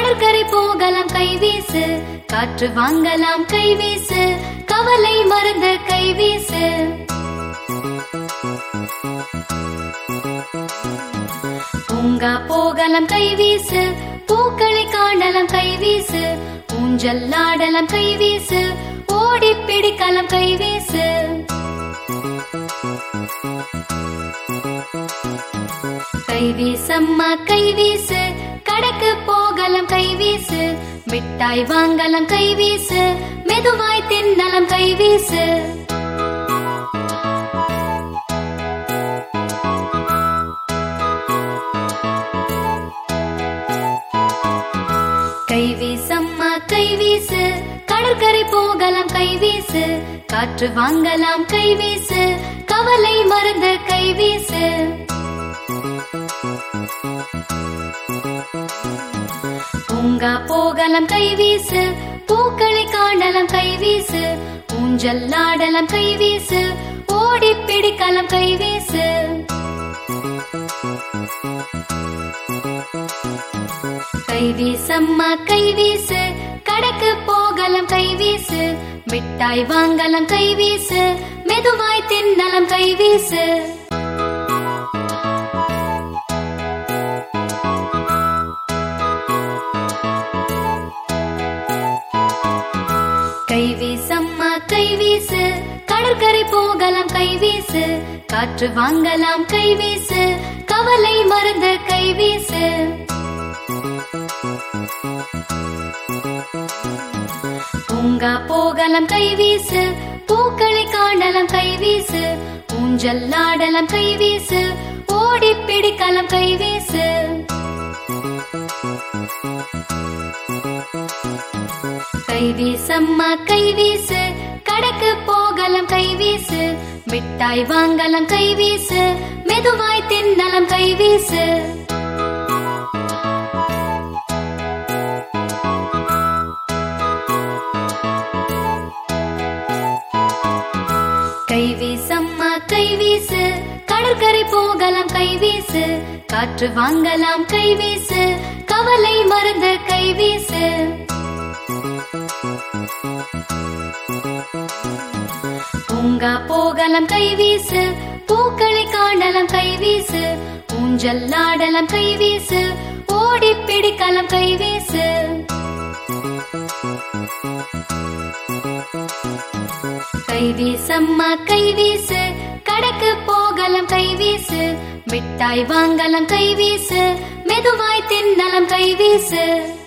கடற்கரை போகலாம் கைவீசு காற்று வாங்கலாம் கைவீசு கவலை மறந்த கைவீசு பூங்கா போகலாம் கைவீசு பூக்களை காணலாம் கைவீசு ஊஞ்சல் ஆடலாம் கைவீசு ஓடி பிடிக்கலாம் கைவீசு கைவீசம்மா கைவீசு கடைக்கு போகலாம் கைவீசு மிட்டாய் வாங்கலாம் கைவீசு மெதுவாய் தின்னலாம் கைவீசு கைவீசம்மா கைவீசு கடற்கரை போகலாம் கைவீசு காற்று வாங்கலாம் கைவீசு கவலை மறந்த கைவீசு பூங்கா போகலாம் கைவீசு பூக்களை காணலாம் கைவீசு ஊஞ்சல் ஆடலாம் கைவீசு ஓடி பிடிக்கலாம் கைவீசு கைவீசம்மா கைவீசு கடைக்கு போகலாம் கைவீசு மிட்டாய் வாங்கலாம் கைவீசு மெதுவாய் தின்னலாம் கைவீசு கைவீசம்மா கைவீசு கடற்கரை போகலாம் கைவீசு காற்று வாங்கலாம் கைவீசு கவலை மறந்த கைவீசு பூங்கா போகலாம் கைவீசு பூக்களை காணலாம் கைவீசு ஊஞ்சல் ஆடலாம் கைவீசு ஓடி பிடிக்கலாம் கைவீசு கைவீசம்மா கைவீசு கடைக்கு போகலாம் கைவீசு மிட்டாய் வாங்கலாம் கைவீசு மெதுவாய் தின்னலாம் கைவீசு கைவீசம்மா கைவீசு கடற்கரை போகலாம் கைவீசு காற்று வாங்கலாம் கைவீசு கவலை மறந்த கைவீசு பூங்கா போகலாம் கைவீசு பூக்களை காணலாம் கைவீசு ஊஞ்சல் ஆடலாம் கைவீசு ஓடி பிடிக்கலாம் கைவீசு கைவீசம்மா கைவீசு கடைக்கு போகலாம் கைவீசு மிட்டாய் வாங்கலாம் கைவீசு மெதுவாய் தின்னலாம் கைவீசு